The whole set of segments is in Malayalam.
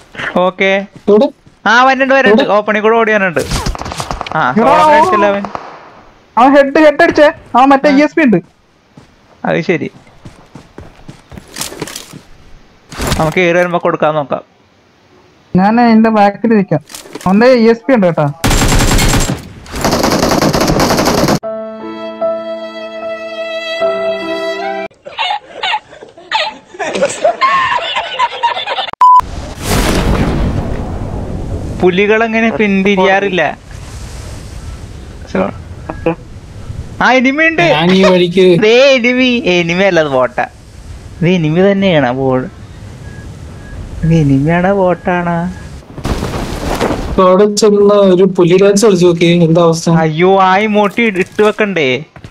ഓക്കെ ഇവിടെ ആ വന്നുണ്ട് വരുന്നുണ്ട് ഓപ്പണിൽ കൂടെ ഓടി വന്നിട്ടുണ്ട് ആ എടാ, ഓപ്പൺ അടിച്ചല്ലോ അവൻ അവൻ ഹെഡ് ഹെഡ് അടിച്ചേ അവൻ മറ്റേ ഇ എസ് പി ഉണ്ട് അത് ശരി നമുക്ക് ഏറി വരുമ്പോ കൊടുക്കാൻ നോക്കാം ഞാൻ എന്റെ ബാക്കിൽ ഇരിക്കാം അവന്റെ ഇ എസ് പി ഉണ്ട് കേട്ടാ പുലികൾ അങ്ങനെ പിന്തിരിയാറില്ല So- ആ എനിമിയുണ്ട് ഞാൻ ഈ വഴിക്ക് ദേ എനിമി എനിമി അല്ല അത് ബോട്ട ഇത് എനിമി തന്നെയാണ് ബോൾ ഇത് എനിമിയാണോ ബോട്ടാണോ അവിടെ ചെന്ന ഒരു പുലി ഡാൻസ് കളിച്ചു നോക്കി എന്താ അവസ്ഥ അയ്യോ ആയി മോട്ടി ഇട്ട് വെക്കണ്ടേ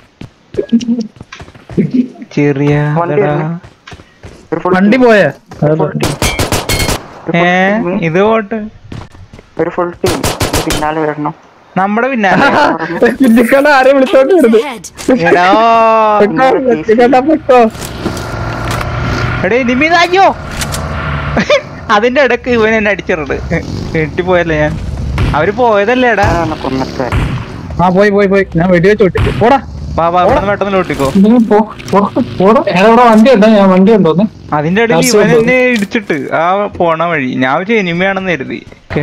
ചെറിയ വണ്ടി ഇതെടാ. വരുന്നു. ഒരു full വണ്ടി team. പോയാ ഒരു full team. ഒരു ഏ full team. ഇത് ബോട്ട് ഒരു ഫുൾ ടീം പിന്നാലെ വരണം നമ്മുടെ പിന്നാലെ ചിന്തിക്കണ്ട ആരെ വിളിച്ചോണ്ട് വരുന്നത് Ahead. എടാ ചിന്തിക്കണ്ട പൊക്കോ എടേ എനിമി ഇതാ, അയ്യോ അതിന്റെ ഇടക്ക് ഇവൻ എന്നെ അടിച്ചിട്ടുണ്ട് വീട്ടിൽ പോയല്ലേ ഞാൻ അവര് പോയതല്ലേ എടാ ആരാണ് കൊന്നിട്ട് ആ പോയി പോയി പോയി ഞാൻ വെടിവെച്ച് വിട്ടിട്ട് പോടാ വാ വാ ഇവിടെ പെട്ടെന്ന് ലൂട്ടിക്കോ ഇതിന് പോ- പോ- പോടാ. എടാ, ഇവിടെ വണ്ടി ഉണ്ടോ ഞാൻ വണ്ടി ഉണ്ടോന്ന് അതിന്റെ ഇടയിൽ Last ഇവൻ one. എന്നെ ഇടിച്ചിട്ട് ആ പോണ വഴി ഞാൻ ഒരു എനിമയാണെന്ന് കരുതി ഓക്കേ.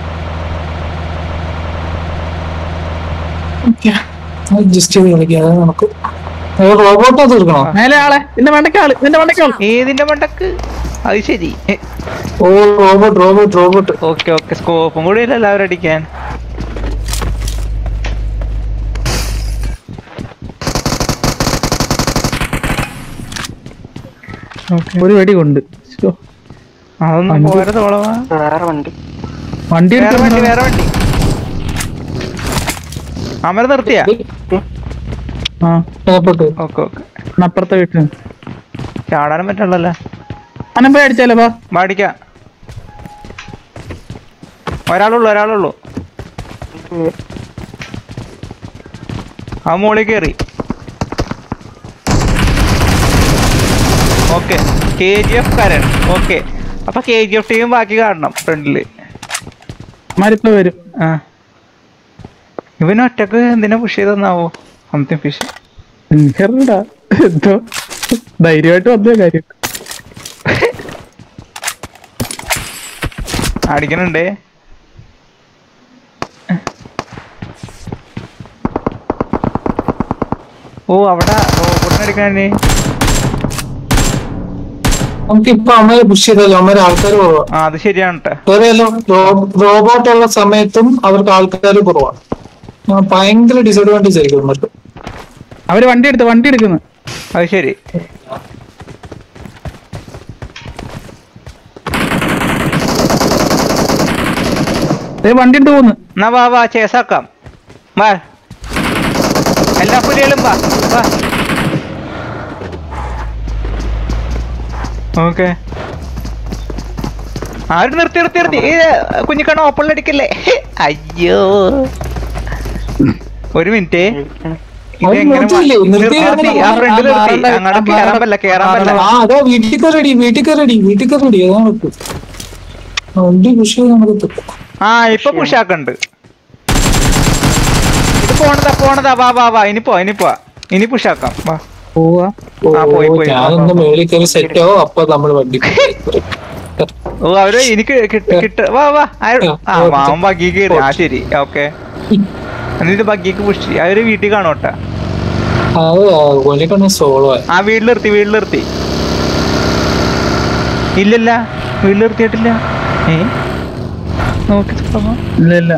അഡ്ജസ്റ്റ് ചെയ്ത് കളിക്കുക അതാ നടക്കും റോബോട്ടോ തീർക്കണോ മേലെ ആളെ നിന്റെ വണ്ടയ്ക്ക് ആള് നിന്റെ വണ്ടയ്ക്ക് ആള് ഏതിന്റെ മണ്ടക്ക് അത് ശരി ഓ robot robot robot okay okay സ്കോപ്പും കൂടി ഇല്ല എല്ലാവരും അടിക്കാൻ ഒരു വെടി കൊണ്ട് ശ്ശോ. അതൊന്നും പോരെ തോളവാ വേറെ വണ്ടി വണ്ടി വേറെ വണ്ടി എടുത്ത് വേറെ വണ്ടി അമര നിർത്തിയാ ആ റോബോട്ട് ഓക്കെ ഓക്കെ അപ്പുറത്തെ വീട്ടിൽ ചാടാനും പറ്റുള്ളല്ലോ അനം പോയി അടിച്ചാലോ വാ മാടിക്കാം ഒരാളുള്ളൂ ഒരാളുള്ളൂ ആ മോളിൽ കയറി okay K G F Karan okay അപ്പൊ കെ ജി എഫ് ടീം ബാക്കി കാണണം ഫ്രണ്ടില് മാരിപ്പോ വരും ആ ഇവന് ഒറ്റക്ക് എന്തിനാ പുഷ് ചെയ്തെന്നാവോ സംതിങ് ഫിഷ് എനിക്കറിയടാ എന്തോ ധൈര്യമായിട്ട് വന്നേ കാര്യം അടിക്കണുണ്ടേ ഓ അവിടെ റോബോട്ടിനെ അടിക്കാനേ നമുക്ക് ഇപ്പൊ അമ്മയെ പുഷ് ചെയ്തല്ലോ അമ്മയുടെ ആൾക്കാർ കുറവാ ആ അത് ശരിയാണ് ട്ടോ വേറെയല്ലോ റോബോട്ട് ഉള്ള സമയത്തും അവർക്ക് ആൾക്കാർ കുറവാണ് ആ, ഭയങ്കര ഡിസഡ്വാൻറ്റേജ് ആയിരിക്കും നമുക്ക് അവര് വണ്ടി എടുത്ത് വണ്ടി എടുക്കുന്നു അത് ശരി ദേ വണ്ടി എടുത്ത് പോന്ന് എന്നാ വാ വാ ചേസാക്കാം വാ എല്ലാ പുലികളും വാ വാ ഓക്കെ ആരും നിർത്തി നിർത്തി നിർത്തി ഈ കുഞ്ഞിക്കണ്ണ ഓപ്പണിൽ അടിക്കല്ലേ അയ്യോ ഒരു മിനിറ്റ് ഇത് അവര് എങ്ങനെ നിർത്തിയില്ലേ? മാ- നിർത്തി നിർത്തി ആ ഫ്രണ്ട് നിർത്തി മാറണ്ട, അങ്ങോട്ട് ആ കേറാൻ പറ്റില്ല കേറാൻ പറ്റില്ല ആ അതാ വീട്ടിൽ കയറടി വീട്ടിൽ കയറടി വീട്ടിൽ കയറടി അതാ നടക്കും വണ്ടി പുഷ് ചെയ്ത് നമുക്ക് എത്തും. ആ ഇപ്പൊ പുഷാക്കുണ്ട് ഇത് പോണതാ പോണതാ വാ വാ വാ ഇനി പോ ഇനി പോ ഇനി പുഷാക്കാം വാ പോവാ ആ, പോയി, പോയി. ഞാനൊന്ന് മേളിൽ കയറി സെറ്റ് ആവും അപ്പൊ നമ്മൾ വണ്ടി ഓ അവര് എനിക്ക് കിട്ട കിട്ട വാ വാ ആര്- ആ മാവൻ ബഗ്ഗി കയറി ആ ശരി ഓക്കെ എന്നിട്ട് ബഗ്ഗിക്ക് പുഷ് അവര് വീട്ടിൽ കാണോട്ടെ അത് കൊല്ലിക്കണ്ണ സോളോ ആ വീട്ടിൽ നിർത്തി വീട്ടിൽ നിർത്തി ഇല്ലല്ല വീട്ടിൽ നിർത്തിയിട്ടില്ല ഏ നോക്കി തുറന്നോ. ഇല്ല ഇല്ല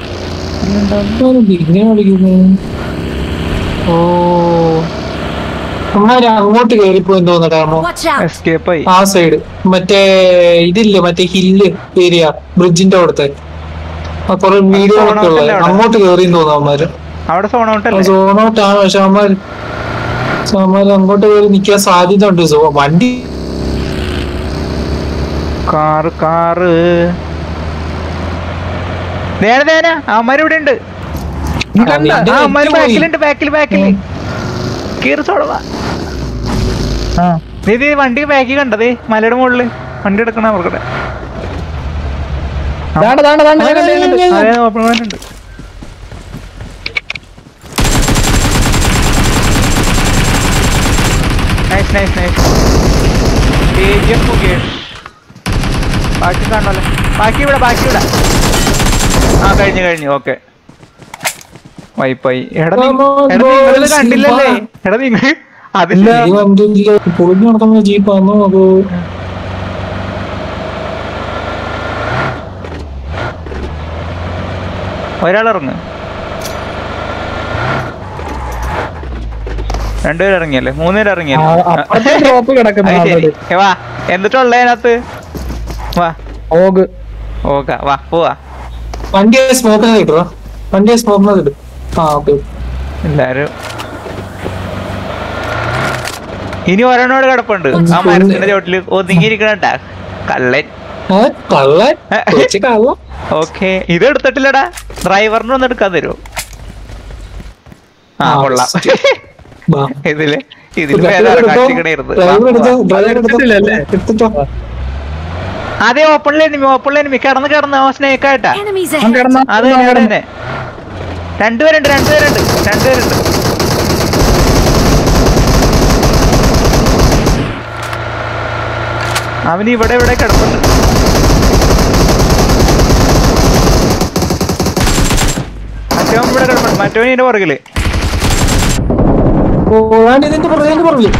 ഇങ്ങനെ വിളിക്കുന്നത് ഓ അമ്മാര് അങ്ങോട്ട് കയറിപ്പോയി തോന്നട്ടാമോ Watch out! എസ്കേപ്പ് ആയി ആ സൈഡ് മറ്റേ ഇതില്ലേ മറ്റേ ഹില്ല് ഏരിയ ബ്രിഡ്ജിന്റെ അവിടുത്തെ ആ കുറെ വീടുകളൊക്കെ ഉള്ളത് അവിടെ. അങ്ങോട്ട് കയറി തോന്നുന്നു അവന്മാര് അവിടെ സോൺ ഔട്ടല്ലേ സോണോട്ടാണ് പക്ഷെ അവന്മാര് പക്ഷെ അവന്മാര് അങ്ങോട്ട് കയറി നിക്കാൻ സാധ്യത ഉണ്ട് സോ വണ്ടി കാറ് കാറ് നേരെ നേരെ അമ്മര് ഇവിടെ ഉണ്ട് കണ്ട? ആ അമ്മര് പോയി. ബാക്കിലുണ്ട് ബാക്കിൽ ബാക്കിൽ കേറി സോളവാ ആ നീ ഇത് വണ്ടി ബാക്കി കണ്ടതേ മലയുടെ മുകളില് വണ്ടി എടുക്കണ അവർക്കടെ ദാണ്ട ദാണ്ട ദാണ്ട ഞാൻ കണ്ടു, ഞാൻ കണ്ടു. അതെ ഓപ്പൺ ഉണ്ട് നൈസ് നൈസ് നൈസ് തേജം മുകേഷ് ബാക്കി കാണണല്ലോ ബാക്കി ഇവിടെ ബാക്കി ഇവിടെ ആ കഴിഞ്ഞു കഴിഞ്ഞു ഓക്കെ വൈപ്പായി എടാ നി- Come on, എടാ നിങ്ങളിത് boys, കണ്ടില്ലല്ലേ വാ. എടാ നിങ്ങൾ അതില്ല ഈ വണ്ടിയില്ല പൊളിഞ്ഞു നടക്കുന്ന ജീപ്പാണോ അതോ ഒരാളിറങ്ങ് രണ്ടുപേരും ഇറങ്ങിയല്ലേ മൂന്നുപേരും ആ, ഇറങ്ങിയല്ലേ അപ്പുറത്തെ ഡ്രോപ്പ് കിടക്കുന്ന അത് ശരി. ആൾറെഡി ഏ, വാ എന്നിട്ടുള്ള അതിനകത്ത് വാ ഓഗ് ഓക്ക വാ പോവാ വണ്ടി സ്മോക്കിനെ കിട്ടുക വണ്ടി സ്മോക്കിനെ കിട്ടും ആ ഓക്കെ എല്ലാരും ഇനി ഒരെണ്ണോട് കിടപ്പുണ്ട് ആ മരത്തിന്റെ ചോട്ടില് ഒതുങ്ങിയിരിക്കണട്ടാ കള്ളൻ കള്ളൻ കൊച്ചു കള്ളൻ ഓക്കെ ഇത് എടുത്തിട്ടില്ലടാ ഡ്രൈവറിന് ഒന്ന് എടുക്കാൻ തരുമോ ആ ആ, കൊള്ളാം വാ. ഇതില് ഇതില് ഡ്രൈവർ വേറെ എടുത്തോ? കാട്ടിക്കണായിരുന്നു ഡ്രൈവർ എടുത്തോ? ഡ്രൈവർ എടുത്തോ? എടുത്തിട്ടില്ലല്ലേ? എടുത്തിട്ടോ അതെ ഓപ്പണിൽ എനിമി ഓപ്പണിൽ എനിമി കിടന്ന് കിടന്ന് സ്നേക്ക് ആയിട്ടാ Enemies അവൻ ahead! കിടന്ന അത് തന്നെ അത് തന്നെ രണ്ടുപേരുണ്ട് രണ്ടുപേരുണ്ട് രണ്ടുപേരുണ്ട് അവന് ഇവിടെ ഇവിടെ കിടപ്പുണ്ട് മറ്റവൻ ഇവിടെ കിടപ്പുണ്ട് മറ്റവൻ ഇതിന്റെ പുറകില് ഓ ഞാൻ ഇതിന്റെ പുറകെ ഇതിന്റെ പുറകില്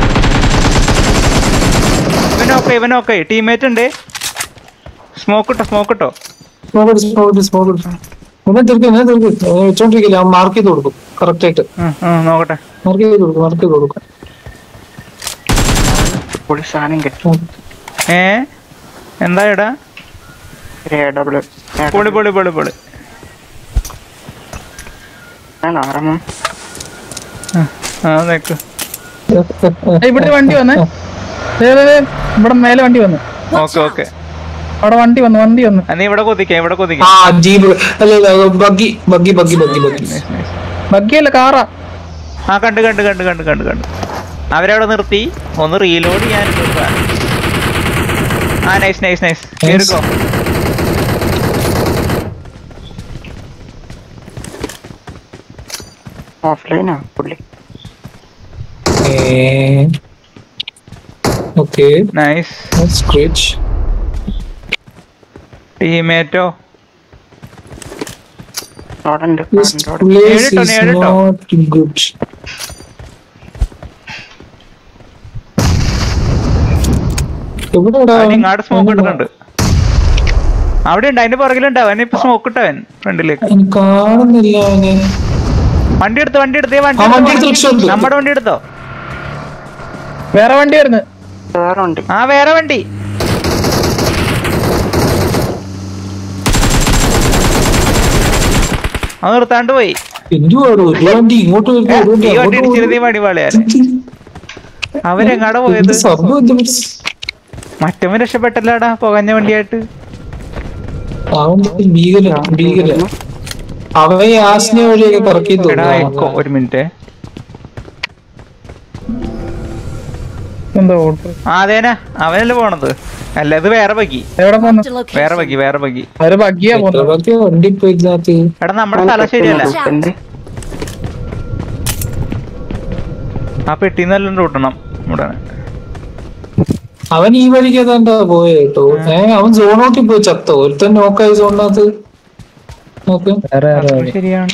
ഇവനൊക്കെ ഇവനൊക്കെ ടീമേറ്റ് ഉണ്ട് സ്മോക്ക് ഇട്ടോ സ്മോക്ക് ഇട്ടോ സ്മോക്ക് എടുത്ത് സ്മോക്ക് എടുത്ത് സ്മോക്ക് എടുത്ത് എന്നെ തീർക്കും എന്നെ തീർക്കും വെച്ചോണ്ടിരിക്കില്ല അവൻ മാർക്ക് ചെയ്ത് കൊടുക്കും കറക്റ്റ് ആയിട്ട് ഉം, ഉം, നോക്കട്ടെ മാർക്ക് ചെയ്ത് കൊടുക്കും മാർക്ക് ചെയ്ത് കൊടുക്കും പൊളി സാധനം കിട്ടും ഉം. ഏ എന്താ ഇടാ ഒരു എ ഡബ്ല്യു പൊളി പൊളി പൊളി പൊളി ആറാമോ ആ നിക്ക് ഏയ്, ഇവിടെ വണ്ടി വന്നേ ദേ, ദേ, ദേ, ഇവിടെ മേലെ വണ്ടി വന്നു ഓക്കെ ഓക്കെ അവിടെ വണ്ടി വന്നു വണ്ടി വന്നു നീ ഇവിടെ കൊതിക്കാം ഇവിടെ ആ കൊതിക്കാം ജീപ്പ് അല്ല അല്ല buggy buggy buggy buggy buggy ബഗ്ഗിയല്ല കാറാ ആ കണ്ട് കണ്ട് കണ്ട് കണ്ട് കണ്ട് കണ്ട് അവരവിടെ നിർത്തി ഒന്ന് റീലോഡ് ചെയ്യാൻ ആ നൈസ് നൈസ് നൈസ് കേറിക്കോ ഓഫ്ലൈനാ പുള്ളി ഓക്കെ നൈസ് സ്ക്രീച്ച് ടീമേറ്റോ അവിടെ ഉണ്ട് This അവിടെ place നേരിട്ടോ, is നേരിട്ടോ. not good. എവിടെടാ അവൻ ഇങ്ങാട് സ്മോക്ക് ഇടുന്നുണ്ട് അവിടെ ഉണ്ട് അതിന്റെ പുറകിലുണ്ട് അവൻ ഇപ്പൊ സ്മോക്ക് ഇട്ടവൻ ഫ്രണ്ടിലേക്ക് അവൻ കാണുന്നില്ല അവനെ വണ്ടി എടുത്തോ വണ്ടി എടുത്തേ വണ്ടി ആ, വണ്ടി എടുത്തോ, എടുത്ത് രക്ഷപ്പെട്ടു. നമ്മുടെ വണ്ടി എടുത്തോ വേറെ വണ്ടി വരുന്നു വേറെ ഉണ്ട് ആ വേറെ വണ്ടി അത് നിർത്താണ്ട് പോയി എന്തുവാടോ ഒരു വണ്ടി ഇങ്ങോട്ട് വരുന്നു ഒരു വണ്ടി ഈ വണ്ടി അങ്ങോട്ട് ഇടിച്ചിരുന്നേ പോകുന്നു. പണിപാളിയാല് അവരെങ്ങാടെ പോയത് എന്ത് സംഭവം എന്ത് പറ്റി? മറ്റവൻ രക്ഷപ്പെട്ടല്ലാടാ പുകഞ്ഞ വണ്ടിയായിട്ട് അവൻ ഭീകര ഭീകര അവൻ ഈ ആസ്നെ വഴിയൊക്കെ കറക്കി എടാ ഇക്കോ തോന്നുന്നു ഒരു മിനിറ്റ് എന്തോ ഓട്ടോ ആ അതേനാ അവനല്ലേ പോണത് അല്ല ഇത് വേറെ ബഗി എവിടെ പോന്നു Marked a വേറെ location. ബഗി വേറെ ബഗി അവര് ബഗ്ഗിയാ പോന്നു എത്രയൊക്കെ വണ്ടി ഇപ്പൊ ഇതിനകത്ത് എടാ നമ്മുടെ സ്ഥലം ശരിയല്ല എന്ത് ആ പെട്ടിന്നെല്ലാം കൂട്ടണം ഇവിടെ അവൻ ഈ വഴിക്ക് ഏതാണ്ടാ പോയ കേട്ടോ ഏ അവൻ സോണോട്ടിൽ പോയി ചത്തോ ഒരുത്തൻ നോക്കായി സോണിനകത്ത് നോക്ക് വേറെ വേറെ അതും വഴി. ശരിയാണ്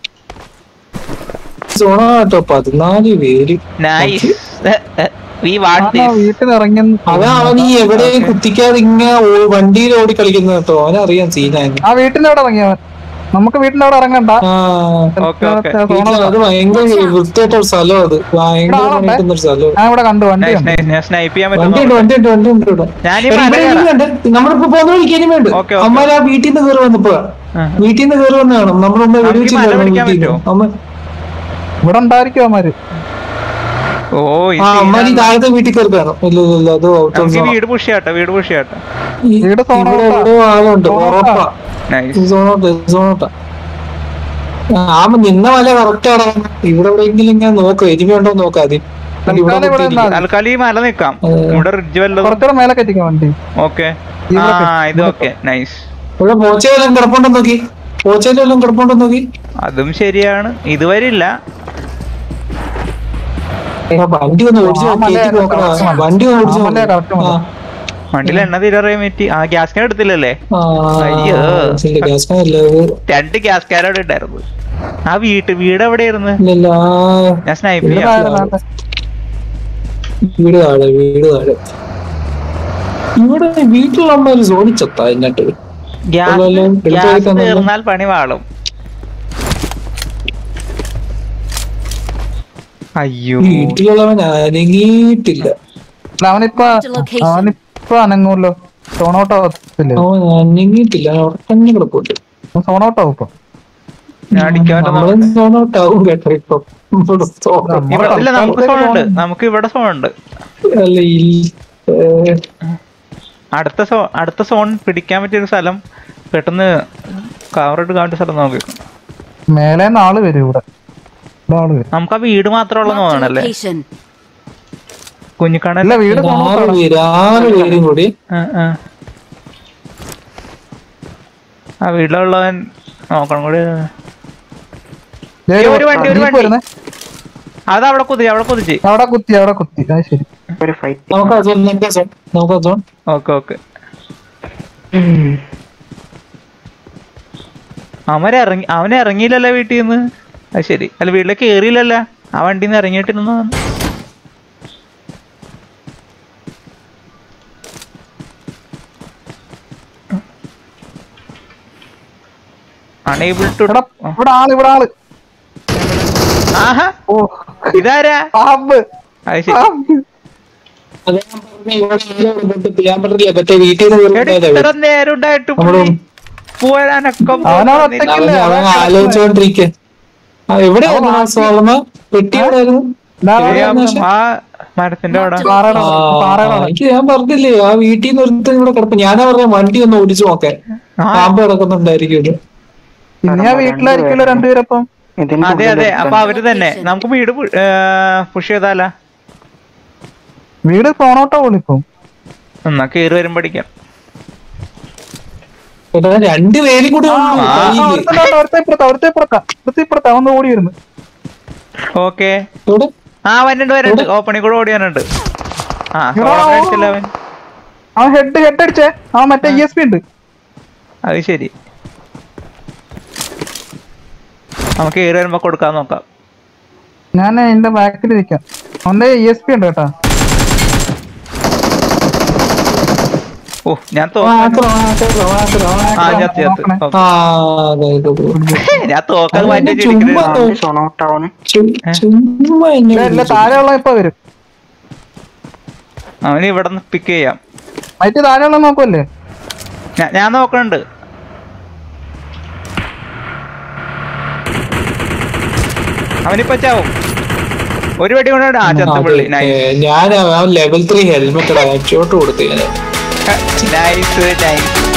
സോണ കേട്ടോ പതിനാല് പേര് nice we what uh, this വീട്ടിൽ ഇറങ്ങി അവൻ അവൻ ഈ എവിടെ കുത്തിക്കാതെ ഇങ്ങനെ ഓ- വണ്ടിയിൽ ഓടി കളിക്കുന്ന കേട്ടോ അവനറിയാം സീനാണ് ആ വീട്ടിന്റെ അവിടെ ഇറങ്ങി അവൻ നമുക്ക് വീട്ടിന്റെ അവിടെ ഇറങ്ങണ്ട ആ ഓക്കെ ഓക്കെ വീട്ടിൽ അത് ഭയങ്കര വൃത്തിയായിട്ടൊരു സ്ഥലം അത് ഭയങ്കര ഇവിടെ ആളുണ്ടേ? പണിക്കുന്ന ഒരു സ്ഥലം ഞാൻ ഇവിടെ കണ്ടു വണ്ടി നൈസ് ഉണ്ട് നൈസ് ഞാൻ സ്നൈപ്പ് ചെയ്യാൻ വണ്ടി ഉണ്ട് പറ്റുന്നു വണ്ടി ഉണ്ട് വണ്ടി ഉണ്ട് ഇവിടെ ഞാനീ എടാ, മല ഇവിടെ കയറാം. ഇനിയുണ്ട്. നമ്മളിപ്പോ പോകുന്ന വഴിക്ക് ഇനിയുണ്ട് ഓക്കേ, ഓക്കേ. അമ്മ ആ വീട്ടിൽ നിന്ന് കയറി വന്നപ്പോ ആ. വീട്ടിൽ നിന്ന് കയറി വന്ന കാണും നമ്മൾ മുമ്പ് നമുക്ക് ഈ വെടിവെച്ചില്ല മല പിടിക്കാൻ വീട്ടിൽ നിന്ന്. പറ്റുമോ? അമ്മ ഇവിടെ ഉണ്ടായിരിക്കും അവന്മാര് ഓ ഈ ആ അമ്മ ഈ scene ആണ്. താഴത്തെ വീട്ടിൽ കയറി കാണും ഇല്ല ഇല്ല ഇല്ല അത് ഔട്ട് നമുക്ക് ഈ വീട് പുഷ് ചെയ്യാട്ടോ വീട് പുഷ് ചെയ്യാട്ടോ വീട് സോണ ഇവിടെ ഔട്ടാ. എവിടെയോ ആളുണ്ട് സോണ ഉറപ്പാ ഔട്ടാ. നൈസ് സോണോട്ട് സോണോട്ടാ ആ നിന്ന മല കറക്റ്റ് ആണ് ഇവിടെ എവിടെയെങ്കിലും ഇങ്ങനെ നോക്കാം എരിമ ഉണ്ടോ നോക്കാം ആദ്യം എന്നിട്ട് ഇവിടെ തൽക്കാലം ഇവിടെ കുത്തിയിരിക്കാം. നിന്നാ മതി. തൽക്കാലം ഈ മല നിക്കാം ഏ. ഇവിടെ റിഡ്ജ് വല്ലതും കുറച്ചുകൂടെ മേലെ കെട്ടിക്കാം വണ്ടി ഓക്കെ ഇവിടെ ആ പോ- ഇത് ഓക്കെ നൈസ് ഇവിടെ പോച്ചയിലും കിടപ്പുണ്ടോ നോക്കി പോച്ചയിലും കിടപ്പുണ്ടോ നോക്കി അതും ശരിയാണ് ഇതുവരെ ഇല്ല എടാ, വണ്ടി ഒന്ന് ഓടിച്ചു ആ, മല കേറ്റി നോക്കണ correct വണ്ടി ഒന്ന് ഓടിച്ചു ആ, മല correct ആ വണ്ടിയിൽ എണ്ണ തീരറിയാൻ പറ്റി ആ ഗ്യാസ് കാൻ എടുത്തില്ലല്ലേ ആ, അയ്യോ. ശരി, gas fan ഇല്ല, ഇത് രണ്ട് ഗ്യാസ് കാനോട് ഉണ്ടായിരുന്നു ആ വീട്ട് വീട് എവിടെയായിരുന്നു ഇല്ലല്ല, ആ, ഞാൻ സ്നൈപ്പ് ഇവിടെ ചെയ്യാം താഴെ താഴെ. വീട് താഴെ വീട് താഴെ ഇവിടെ വീട്ടിലുള്ള അമ്മ ഒരു സോണിച്ചത്താ എന്നിട്ട് ഗ്യാസ് അല്ലല്ലോ, ഗ്യാസ് എടുത്ത് വെക്കാൻ തീർന്നാൽ പണി വാളും അയ്യോ വീട്ടിലുള്ളവൻ അനങ്ങിയിട്ടില്ല അല്ല, അവനിപ്പോ Marked a location. അവനിപ്പോ അനങ്ങൂല്ലോ സോണൗട്ട് ആവത്തില്ലേ അവൻ അനങ്ങിയിട്ടില്ല അവൻ അവിടെ തന്നെ കിടപ്പുണ്ട് സോണൗട്ട് ആവും ഇപ്പൊ ഞാൻ അടിക്കാൻ നമ്മളും സോണോട്ടാവും കേട്ടോ ഇപ്പൊ ഇവിടെ സോൺ ഇവിടെ ഇല്ല നമുക്ക് സോൺ ഉണ്ട് നമുക്ക് ഇവിടെ സോൺ ഉണ്ട് അല്ല ഈ ഏ, അടുത്ത സോ അടുത്ത സോൺ പിടിക്കാൻ പറ്റിയ ഒരു സ്ഥലം പെട്ടെന്ന് കവർ എടുക്കാൻ പറ്റിയ സ്ഥലം നോക്കി മേലെ ആള് വരും ഇവിടെ ഇവിടെ ആള് വരും നമുക്ക് ആ വീട് മാത്രമുള്ള Marked a തോന്നണല്ലേ location. കുഞ്ഞിക്കണ അല്ല വീട് ആറ് സോണൗട്ടാണ് പേര് ആറ് പേരും കൂടി ആ വീട്ടിലുള്ളവൻ നോക്കണം കൂടി ദേ ഒരു വണ്ടി, ഒരു ജീപ്പ് വണ്ടി. വരുന്നേ. അത് അവിടെ കുതിച്ച് അവിടെ കുതിച്ച് അവിടെ കുത്തി അവിടെ കുത്തി അത് ശരി ഒരു ഫൈറ്റ് നമുക്ക് ആ സോൺ നമുക്ക് ആ സോൺ നമുക്ക് ആ സോൺ ഓക്കെ ഓക്കെ അവൻ ഇറങ്ങി അവൻ ഇറങ്ങിയില്ലല്ലോ വീട്ടിൽ നിന്ന് അത് ശരി അല്ല വീട്ടിലേക്ക് കയറിയില്ലല്ലോ ആ വണ്ടിയിൽ നിന്ന് ഇറങ്ങിയിട്ടിരുന്നു അണേബിൾ ടു ഇവിടെ ഇവിടെ ആള് ഇവിടെ ആള് ആഹാ ഓ ഇതാരാ പാമ്പ് അത് ശരി പാമ്പ് അത് ഞാൻ പറഞ്ഞ ഇവിടെ ആരോ ഇങ്ങോട്ട് ഞാൻ പറഞ്ഞില്ല മറ്റേ വീട്ടിൽ നിന്ന് എടി, വരുന്നതല്ലേ ഇത്ര നേരം ഉണ്ടായിട്ട് നമ്മള് പോരാനൊക്കെ അവനവിടെ പോകുന്നില്ല. ഒറ്റയ്ക്ക് അവൻ അവൻ ആലോചിച്ചോണ്ടിരിക്ക എവിടെയായിരുന്നു ആ സോളമ പെട്ടി എവിടെയായിരുന്നു ഇതാ ശരി, അവിടെ അപ്പം ആ മരത്തിന്റെ അവിടെ പാറയുടെ ആ, അവിടെ, പാറയുടെ അവിടെ. എനിക്ക് ഞാൻ പറഞ്ഞില്ലേ ആ വീട്ടിൽ നിന്ന് ഒരുത്തൻ ഇവിടെ കിടപ്പ് ഞാനാ പറഞ്ഞ വണ്ടി ഒന്ന് ഓടിച്ചു നോക്കാൻ ആ, പാമ്പ് കിടക്കുന്നുണ്ടായിരിക്കും ഇത്. ഇനി ആ വീട്ടിലായിരിക്കുമല്ലോ രണ്ടുപേരപ്പം ഇതിന്റെ അതെ അതെ ഉള്ളിൽ അപ്പൊ അവര് തന്നെ നമുക്ക് വീട് പുഷ് ചെയ്താല വീട് സോണൗട്ടാവുള്ളൂ ഇപ്പം എന്നാ കേറി വരുമ്പോ അടിക്കാം എടാ, രണ്ട് പേരും കൂടി ഉണ്ട് ആ, കയ്യില്. അവിടുത്തെ ഇപ്പുറത്താ അവിടുത്തെ ഇപ്പുറത്താ ഇവിടുത്തെ ഇപ്പുറത്താ ഒന്ന് ഓടി വരുന്നു ഓക്കെ ഇവിടെ ആ വന്നുണ്ട് വരണ്ട് ഓപ്പണിൽ കൂടെ ഓടിയാനുണ്ട് ആ സോളമൻ അടിച്ചല്ല അവൻ അവൻ ഹെഡ് ഹെഡ് അടിച്ചേ അവൻ മറ്റേ ഇ എസ് പി ഉണ്ട് അത് ശരി നമുക്ക് കേറി വരുമ്പോ കൊടുക്കാൻ നോക്കാം ഞാൻ എന്റെ ബാക്കിൽ ഇരിക്കാം അവന്റെ ഇ എസ് പി ഉണ്ട് കേട്ടാ ഓ ഞാൻ തോ മാത്രം മാത്രം മാത്രം ആ ചത്ത് ചത്ത് നോക്കണേ. ഓക്കേ. ആ അതെ ഇത് ഞാൻ തോക്കത് അവൻ മാറ്റി എന്നെ ചുമ്മാ വെച്ചിരിക്കുന്നത് നോ- സൊണോട്ടാവന് ചു- ചുമ്മാ എന്നെ ഇല്ല, ഇല്ല വിളിച്ചു. താഴെയുള്ള ഇപ്പൊ വരും അവന് ഇവിടെ നിന്ന് പിക്ക് ചെയ്യാം മറ്റേ താഴെയുള്ള നോക്കുമല്ലേ ഞാ- ഞാൻ നോക്കണുണ്ട് അവനിപ്പോ ചാവും ഒരു വെടി കൊണ്ട് ആ ചത്ത പുള്ളി അതെ, ഏ, ഞാൻ ലെവൽ ത്രീ ഹെൽമെറ്റ് ഹെഡ്ഷോട്ട് കൊടുത്തു ഞാൻ നൈസ് നൈസ്